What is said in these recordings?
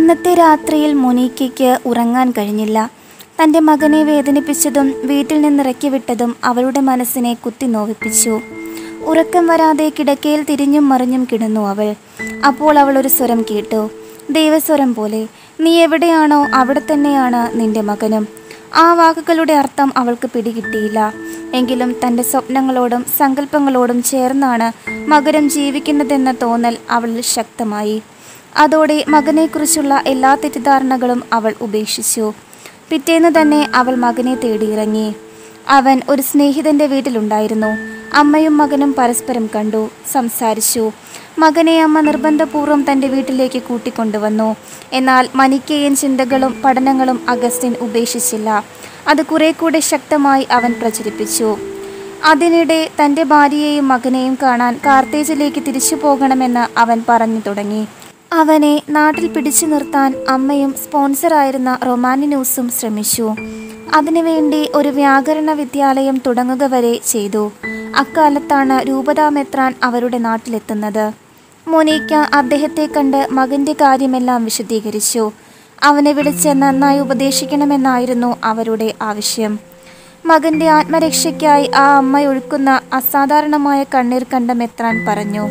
അന്നത്തെ രാത്രിയിൽ മൊനീക്കയ്ക്ക് ഉറങ്ങാൻ കഴിഞ്ഞില്ല തൻ്റെ മകനെ വേദനിപ്പിച്ചതും വീട്ടിൽ നിന്നിറക്കി വിട്ടതും അവളുടെ മനസ്സിനെ കുത്തി നോവിപ്പിച്ചു ഉറക്കം വരാതെ കിടക്കയിൽ തിരിഞ്ഞും മറിഞ്ഞും കിടന്നു അവൾ അപ്പോൾ അവൾ ഒരു സ്വരം കേട്ടു ദൈവസ്വരം പോലെ നീ എവിടെയാണോ അവിടെ തന്നെയാണ് നിന്റെ മകനും ആ വാക്കുകളുടെ അർത്ഥം അവൾക്ക് പിടികിട്ടിയില്ല എങ്കിലും തൻ്റെ സ്വപ്നങ്ങളോടും സങ്കല്പങ്ങളോടും ചേർന്നാണ് മകരം ജീവിക്കുന്നതെന്ന തോന്നൽ അവളിൽ ശക്തമായി അതോടെ മകനെക്കുറിച്ചുള്ള എല്ലാ തെറ്റിദ്ധാരണകളും അവൾ ഉപേക്ഷിച്ചു പിറ്റേന്ന് തന്നെ അവൾ മകനെ തേടിയിറങ്ങി അവൻ ഒരു സ്നേഹിതന്റെ വീട്ടിലുണ്ടായിരുന്നു അമ്മയും മകനും പരസ്പരം കണ്ടു സംസാരിച്ചു മകനെ അമ്മ നിർബന്ധപൂർവ്വം തൻ്റെ വീട്ടിലേക്ക് കൂട്ടിക്കൊണ്ടുവന്നു എന്നാൽ മനിക്കയൻ ചിന്തകളും പഠനങ്ങളും അഗസ്റ്റിൻ ഉപേക്ഷിച്ചില്ല അത് കുറെ കൂടെ ശക്തമായി അവൻ പ്രചരിപ്പിച്ചു അതിനിടെ തൻ്റെ ഭാര്യയെയും മകനെയും കാണാൻ കാർത്തേജിലേക്ക് തിരിച്ചു പോകണമെന്ന് അവൻ പറഞ്ഞു തുടങ്ങി അവനെ നാട്ടിൽ പിടിച്ചു നിർത്താൻ അമ്മയും സ്പോൺസറായിരുന്ന റൊമാനിനൂസും ശ്രമിച്ചു അതിനുവേണ്ടി ഒരു വ്യാകരണ വിദ്യാലയം തുടങ്ങുക വരെ ചെയ്തു അക്കാലത്താണ് രൂപതാമെത്രാൻ അവരുടെ നാട്ടിലെത്തുന്നത് മൊനീക്ക അദ്ദേഹത്തെ കണ്ട് മകന്റെ കാര്യമെല്ലാം വിശദീകരിച്ചു അവനെ വിളിച്ച് നന്നായി ഉപദേശിക്കണമെന്നായിരുന്നു അവരുടെ ആവശ്യം മകന്റെ ആത്മരക്ഷയ്ക്കായി ആ അമ്മ ഒഴുക്കുന്ന അസാധാരണമായ കണ്ണീർ കണ്ട മെത്രാൻ പറഞ്ഞു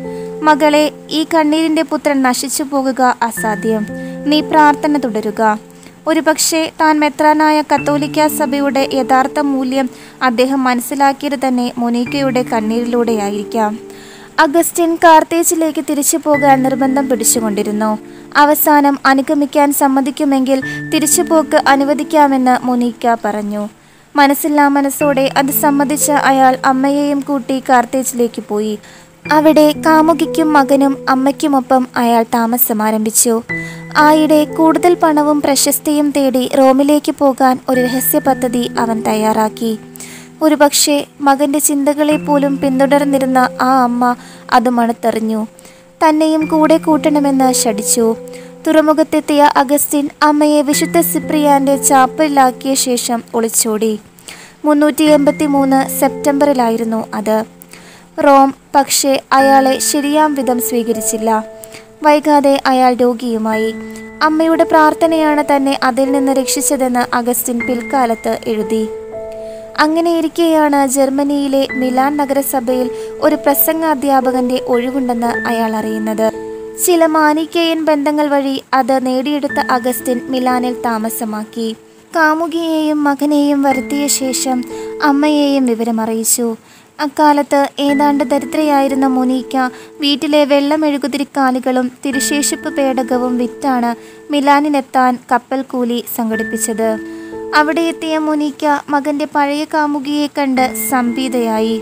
മകളെ ഈ കണ്ണീരിന്റെ പുത്രൻ നശിച്ചു പോകുക അസാധ്യം നീ പ്രാർത്ഥന തുടരുക ഒരുപക്ഷെ താൻ മെത്രാനായ കത്തോലിക്ക സഭയുടെ യഥാർത്ഥ മൂല്യം അദ്ദേഹം മനസ്സിലാക്കിയത് തന്നെ മൊനീക്കയുടെ കണ്ണീരിലൂടെയായിരിക്കാം അഗസ്റ്റിൻ കാർത്തേജിലേക്ക് തിരിച്ചു പോകാൻ നിർബന്ധം പിടിച്ചുകൊണ്ടിരുന്നു അവസാനം അനുഗമിക്കാൻ സമ്മതിക്കുമെങ്കിൽ തിരിച്ചുപോക്ക് അനുവദിക്കാമെന്ന് മൊനീക്ക പറഞ്ഞു മനസ്സില്ലാ മനസ്സോടെ അത് സമ്മതിച്ച അയാൾ അമ്മയെയും കൂട്ടി കാർത്തേജിലേക്ക് പോയി അവിടെ കാമുകിക്കും മകനും അമ്മയ്ക്കുമൊപ്പം അയാൾ താമസം ആരംഭിച്ചു ആയിടെ കൂടുതൽ പണവും പ്രശസ്തിയും തേടി റോമിലേക്ക് പോകാൻ ഒരു രഹസ്യ പദ്ധതി അവൻ തയ്യാറാക്കി ഒരുപക്ഷെ മകന്റെ ചിന്തകളെ പോലും പിന്തുടർന്നിരുന്ന ആ അമ്മ അത് മണത്തെറിഞ്ഞു തന്നെയും കൂടെ കൂട്ടണമെന്ന് ശടിച്ചു തുറമുഖത്തെത്തിയ അഗസ്റ്റിൻ അമ്മയെ വിശുദ്ധ സിപ്രിയാന്റെ ചാപ്പലിലാക്കിയ ശേഷം ഒളിച്ചോടി മുന്നൂറ്റി എൺപത്തി മൂന്ന് സെപ്റ്റംബറിലായിരുന്നു അത് റോം പക്ഷേ അയാളെ ശരിയാം വിധം സ്വീകരിച്ചില്ല വൈകാതെ അയാൾ രോഗിയുമായി അമ്മയുടെ പ്രാർത്ഥനയാണ് തന്നെ അതിൽ നിന്ന് രക്ഷിച്ചതെന്ന് അഗസ്റ്റിൻ പിൽക്കാലത്ത് എഴുതി അങ്ങനെയിരിക്കെയാണ് ജർമ്മനിയിലെ മിലാൻ നഗരസഭയിൽ ഒരു പ്രസംഗാധ്യാപകന്റെ ഒഴിവുണ്ടെന്ന് അയാൾ അറിയുന്നത് ചില മാനിക്കേയൻ ബന്ധങ്ങൾ വഴി അത് നേടിയെടുത്ത അഗസ്റ്റിൻ മിലാനിൽ താമസമാക്കി കാമുകിയെയും മകനെയും വരുത്തിയ ശേഷം അമ്മയെയും വിവരമറിയിച്ചു അക്കാലത്ത് ഏതാണ്ട് ദരിദ്രയായിരുന്ന മുനീക്ക വീട്ടിലെ വെള്ളമെഴുകുതിരിക്കാലുകളും തിരുശേഷിപ്പ് പേടകവും വിറ്റാണ് മിലാനിലെത്താൻ കപ്പൽ കൂലി സംഘടിപ്പിച്ചത് അവിടെ എത്തിയ മുനീക്ക മകന്റെ പഴയ കാമുകിയെ കണ്ട് സംഭീതയായി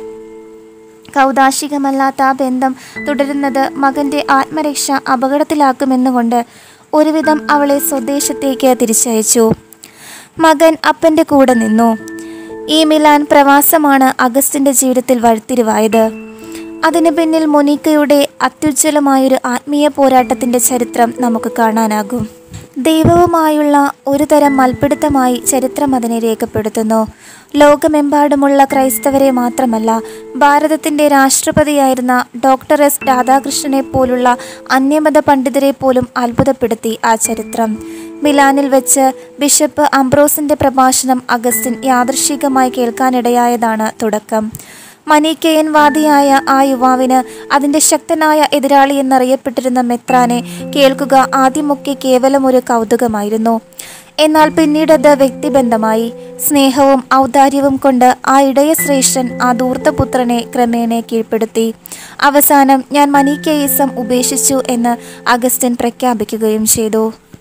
കൗതാശികമല്ലാത്ത ആ ബന്ധം തുടരുന്നത് മകന്റെ ആത്മരക്ഷ അപകടത്തിലാക്കുമെന്നുകൊണ്ട് ഒരുവിധം അവളെ സ്വദേശത്തേക്ക് തിരിച്ചയച്ചു മകൻ അപ്പന്റെ കൂടെ നിന്നു ഈ മിലാൻ പ്രവാസമാണ് അഗസ്റ്റിന്റെ ജീവിതത്തിൽ വഴിത്തിരിവായത് അതിനു പിന്നിൽ മൊനീക്കയുടെ അത്യുജ്വലമായൊരു ആത്മീയ പോരാട്ടത്തിന്റെ ചരിത്രം നമുക്ക് കാണാനാകും ദൈവവുമായുള്ള ഒരു തരം മൽപ്പിടുത്തമായി ചരിത്രം അതിനെ രേഖപ്പെടുത്തുന്നു ലോകമെമ്പാടുമുള്ള ക്രൈസ്തവരെ മാത്രമല്ല ഭാരതത്തിൻ്റെ രാഷ്ട്രപതിയായിരുന്ന ഡോക്ടർ എസ് രാധാകൃഷ്ണനെ പോലുള്ള അന്യമത പണ്ഡിതരെ പോലും അത്ഭുതപ്പെടുത്തി ആ ചരിത്രം മിലാനിൽ വെച്ച് ബിഷപ്പ് അംബ്രോസിന്റെ പ്രഭാഷണം അഗസ്റ്റിൻ യാദൃശികമായി കേൾക്കാനിടയായതാണ് തുടക്കം മനീക്കയൻ വാദിയായ ആ യുവാവിന് അതിന്റെ ശക്തനായ എതിരാളി എന്നറിയപ്പെട്ടിരുന്ന മെത്രാനെ കേൾക്കുക ആദ്യമൊക്കെ കേവലം ഒരു കൗതുകമായിരുന്നു എന്നാൽ പിന്നീടത് വ്യക്തിബന്ധമായി സ്നേഹവും ഔദാര്യവും കൊണ്ട് ആ ഇടയ ശ്രേഷ്ഠൻ ആ ധൂർത്തപുത്രനെ ക്രമേണ കീഴ്പ്പെടുത്തി അവസാനം ഞാൻ മനീക്കയിസം ഉപേക്ഷിച്ചു എന്ന് അഗസ്റ്റിൻ പ്രഖ്യാപിക്കുകയും ചെയ്തു